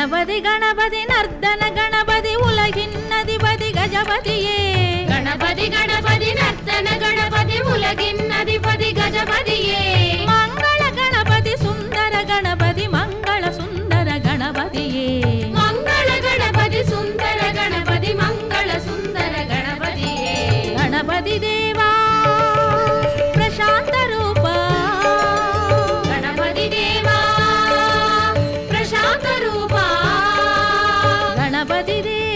கணபதி கணபதி நர்த்தன கணபதி உலகின் அதிபதி கஜபதியே கணபதி கணபதி நர்த்தன கணபதி உலகின் அதிபதி கஜபதியே மங்கள கணபதி சுந்தர கணபதி மங்கள சுந்தர கணபதியே மங்கள கணபதி சுந்தர கணபதி மங்கள சுந்தர கணபதியே கணபதி தேவா பிரசாந்த ரூபா கணபதி தேவா பிரசாந்த ரூபா கணபதி தேவா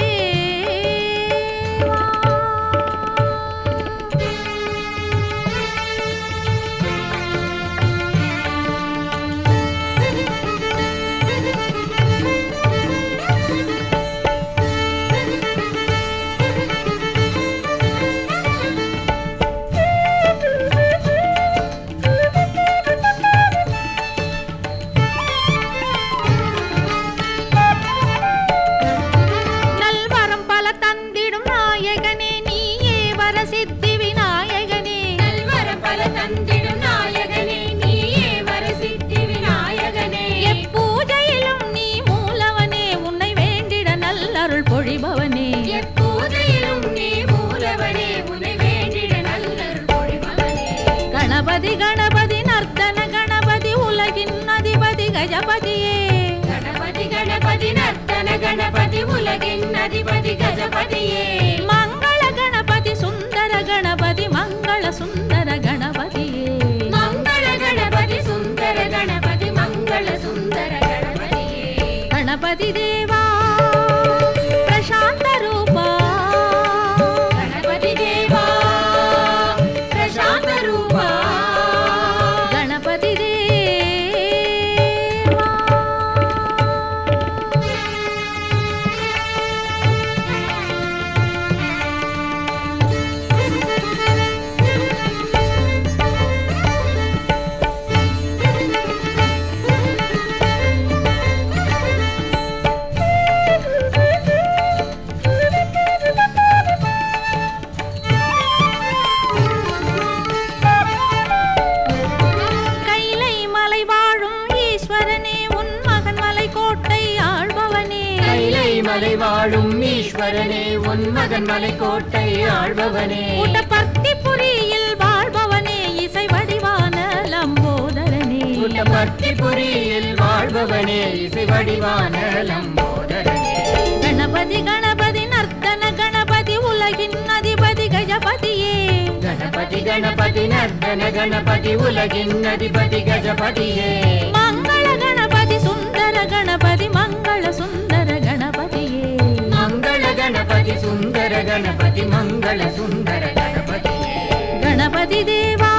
நல்வரம் பல தந்திடும் நாயகனே நீயே வர சித்தி விநாயகனே நல்வரம் பல தந்திடும் நாயகனே நீயே வர சித்தி விநாயகனே எப்பூஜையிலும் நீ மூலவனே உன்னை வேண்டிட நல்லருள் பொழிபவனே எப்பூஜையிலும் நீ மூலவனே உன்னை வேண்டிட நல்லருள் பொழிபவனே கணபதி கணபதி நர்த்தன கணபதி உலகின் அதிபதி கஜபதியே கணபதி கணபதி நர்த்தன கணபதி உலகின் அதிபதி கஜபதியே மங்கள கணபதி சுந்தர கணபதி மங்கள சுந்தர கணபதியே மங்கள கணபதி சுந்தர கணபதி மங்கள சுந்தர கணபதியே கணபதி தேவா பிரசாந்த ரூபா கணபதி தேவா பிரசாந்த ரூபா கணபதி தேவா கைலை மலை வாழும் ஈஸ்வரனே உன் மகன் மலை கோட்டை ஆள்பவனே கைலை மலை வாழும் ஈஸ்வரனே உன் மகன் மலை கோட்டை ஆழ்பவனே கூட்டப்பர்த்தி புரியில் வாழ்பவனே இசை வடிவான லம்போதரனே பக்தி புரியில் வாழ்பவனே இசை வடிவான லம்போதரனே கணபதி கணபதி நர்த்தன கணபதி உலகின் அதிபதி கஜபதியே கணபதி கணபதி நர்த்தன கணபதி உலகின் அதிபதி கஜபதியே மங்கள கணபதி சுந்தர கணபதி மங்கள சுந்தர கணபதியே மங்கள கணபதி சுந்தர கணபதி மங்கள சுந்தர கணபதியே கணபதி தேவா